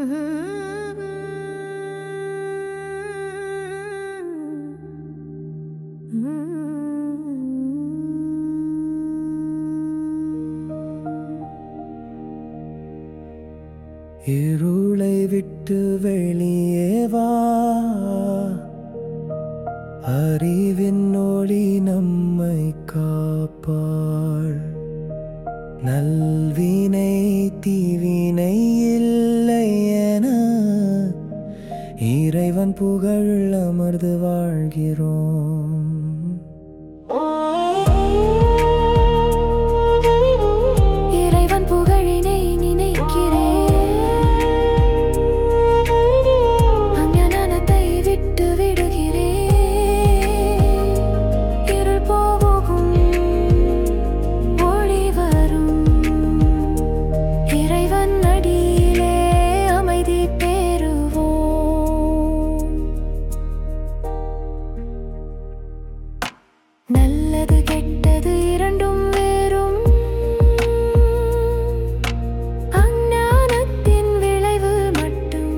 இருளை விட்டு வெளியே வா அறிவின் ஒளி நம்மை காப்பாள் நல்வினை தீவினை இல்லை என இறைவன் புகழ் அமர்ந்து வாழ்கிறோம் இறைவன் புகழினை நினைக்கிறேன் அஞ்ஞானத்தை விட்டு விடுகிறேன் இருள் போகும் ஒளி வரும் இறைவன் அடியிலே அமைதி பெறுவோம் நல்லது கெட்டது இரண்டும் வேறும் அஞ்ஞானத்தின் விளைவு மட்டும்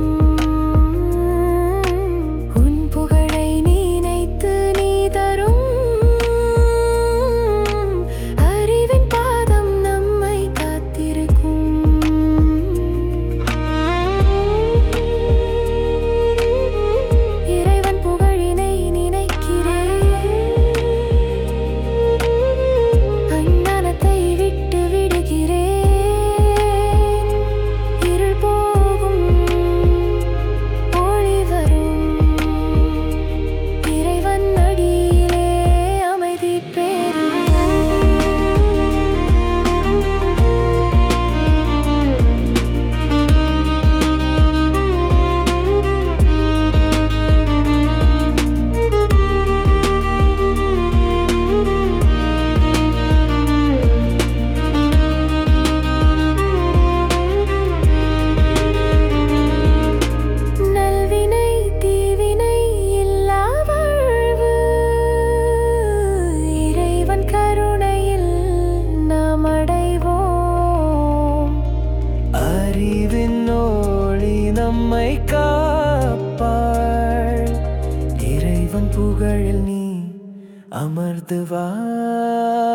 உன் புகழை நினைத்து நீ தரும் அறிவின் பாதம் நம்மை காத்திருக்கும் இறைவன் புகழினை நினைக்கிறேன் அஞ்ஞானத்தை விட்டு விடுகிறேன் இருள் போகும் ஒளி வரும் இறைவன் அடியிலே அமைதி நல்வினை தீவினை இல்லா வாழ்வு இறைவன் கருணையில் நாம் அடைவோம் அறிவின் ஒளி நம்மை காப்பாள் இறைவன் புகழில் நீ அமர்ந்து வா